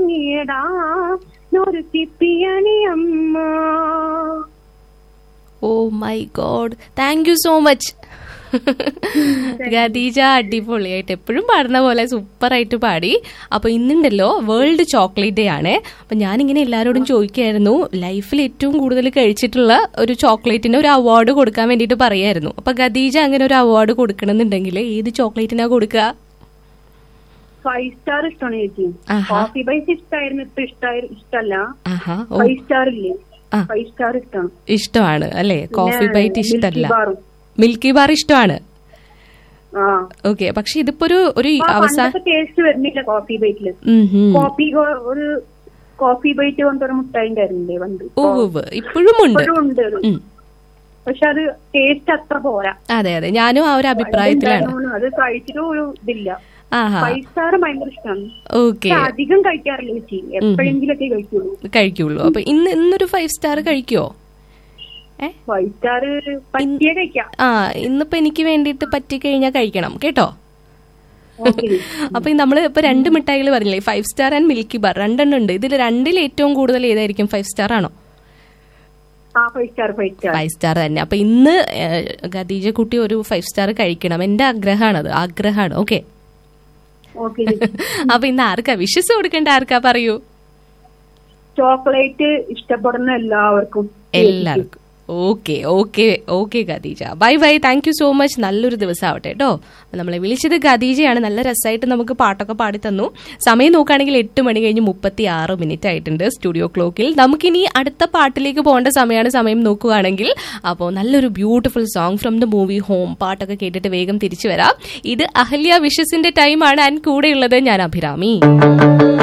തുടങ്ങിയടാ നൊരുക്കിപ്പിയണി അമ്മ oh my god thank you so much Khadeeja അടിപൊളിയായിട്ട് എപ്പോഴും പാടുന്ന പോലെ സൂപ്പർ ആയിട്ട് പാടി അപ്പൊ ഇന്നുണ്ടല്ലോ വേൾഡ് ചോക്ലേറ്റ് ഡേ ആണ് അപ്പൊ ഞാനിങ്ങനെ എല്ലാവരോടും ചോദിക്കായിരുന്നു ലൈഫിൽ ഏറ്റവും കൂടുതൽ കഴിച്ചിട്ടുള്ള ഒരു ചോക്ലേറ്റിന് ഒരു അവാർഡ് കൊടുക്കാൻ വേണ്ടിയിട്ട് പറയായിരുന്നു അപ്പൊ ഖദീജ അങ്ങനെ ഒരു അവാർഡ് കൊടുക്കണമെന്നുണ്ടെങ്കിൽ ഏത് ചോക്ലേറ്റിനാ കൊടുക്കുക ഫൈവ് സ്റ്റാർ ഇഷ്ടമാണ് ചേച്ചി ആഹാ. കോഫി ബൈസ് ഇഷ്ടായിരുന്നു ഇപ്പൊ ഇഷ്ടായി ഇഷ്ടല്ല ആഹാ ഓ ഫൈവ് സ്റ്റാർ ഇല്ലേ ആ. ഫൈവ് സ്റ്റാർ ഇഷ്ടമാണ് ഇഷ്ടമാണ് അല്ലേ കോഫി പിന്നെ ബൈറ്റ് ഇഷ്ടമല്ല മിൽക്കി ബാറും. മിൽക്കി ബാർ ഇഷ്ടമാണ് ആ ഓക്കെ പക്ഷെ ഇതിപ്പോ ഒരു ഒരു ആ, അവസാന പണ്ടത്തെ ടേസ്റ്റ് വരുന്നില്ല കോഫി ബൈറ്റില് ഉം, ഉം. കോഫി കൊ- ഒരു കോഫി ബൈറ്റ് കൊണ്ടൊരു മുട്ടായി ഉണ്ടായിരുന്നില്ലേ പണ്ട് ഓ ഉവ്വ്. ഇപ്പോഴും ഉണ്ട് ഇപ്പോഴും ഉണ്ട് അത്. ഉം. പക്ഷെ അത് ടേസ്റ്റ് അത്ര പോരാ അതെ അതെ ഞാനും ആ ഒരു അഭിപ്രായത്തിലാണ് ഉണ്ടായിരുന്നു. അത് കഴിച്ചിട്ട് ഒരു ഇതില്ല ആഹാ ഫൈവ് സ്റ്റാർ ഭയങ്കര ഇഷ്ടമാണ് ഓക്കെ പക്ഷെ അധികം കഴിക്കാറില്ല ചേച്ചി എപ്പോഴെങ്കിലൊക്കെ കഴിക്കുള്ളൂ കഴിക്കുള്ളൂ അപ്പൊ ഇന്ന് ഇന്നൊരു ഫൈവ് സ്റ്റാർ കഴിക്കുവോ ഏ ഫൈവ് സ്റ്റാർ പറ്റിയ കഴിക്കാം ആ ഇന്നിപ്പോ എനിക്ക് വേണ്ടിയിട്ട് പറ്റിക്കഴിഞ്ഞാൽ കഴിക്കണം കേട്ടോ ഓക്കേ. അപ്പൊ നമ്മൾ ഇപ്പൊ രണ്ട് മിഠായികൾ പറഞ്ഞില്ലേ five star and milky bar രണ്ടെണ്ണം ഉണ്ട് ഇതിൽ രണ്ടിൽ ഏറ്റവും കൂടുതൽ ഏതായിരിക്കും ഫൈവ് സ്റ്റാർ ആണോ ആ five star five star five star തന്നെ അപ്പൊ ഇന്ന് ഏഹ്, ഖദീജ കുട്ടി ഒരു ഫൈവ് സ്റ്റാർ കഴിക്കണം എന്റെ ആഗ്രഹമാണത് ആഗ്രഹമാണ് ഓക്കെ ഓക്കെ അപ്പൊ ഇന്ന് ആർക്കാ വിശ്വസ് കൊടുക്കേണ്ട ആർക്കാ പറയൂ ചോക്ലേറ്റ് ഇഷ്ടപ്പെടുന്ന എല്ലാവർക്കും എല്ലാവർക്കും okay okay okay Khadeeja bye bye thank you so much നല്ലൊരു ദിവസം ആവട്ടെ കേട്ടോ നമ്മളെ വിളിച്ചത് ഖദീജയാണ് നല്ല രസമായിട്ട് നമുക്ക് പാട്ടൊക്കെ പാടി തന്നു സമയം നോക്കുകയാണെങ്കിൽ എട്ട് മണി കഴിഞ്ഞ് മുപ്പത്തി ആറ് മിനിറ്റ് ആയിട്ടുണ്ട് സ്റ്റുഡിയോ ക്ലോക്കിൽ നമുക്കിനി അടുത്ത പാട്ടിലേക്ക് പോകേണ്ട സമയമാണ് സമയം നോക്കുകയാണെങ്കിൽ അപ്പോൾ നല്ലൊരു beautiful song from the movie home പാട്ടൊക്കെ കേട്ടിട്ട് വേഗം തിരിച്ചു വരാം ഇത് അഹല്യ വിഷസിന്റെ ടൈമാണ് ആൻഡ് കൂടെയുള്ളത് ഞാൻ അഭിരാമി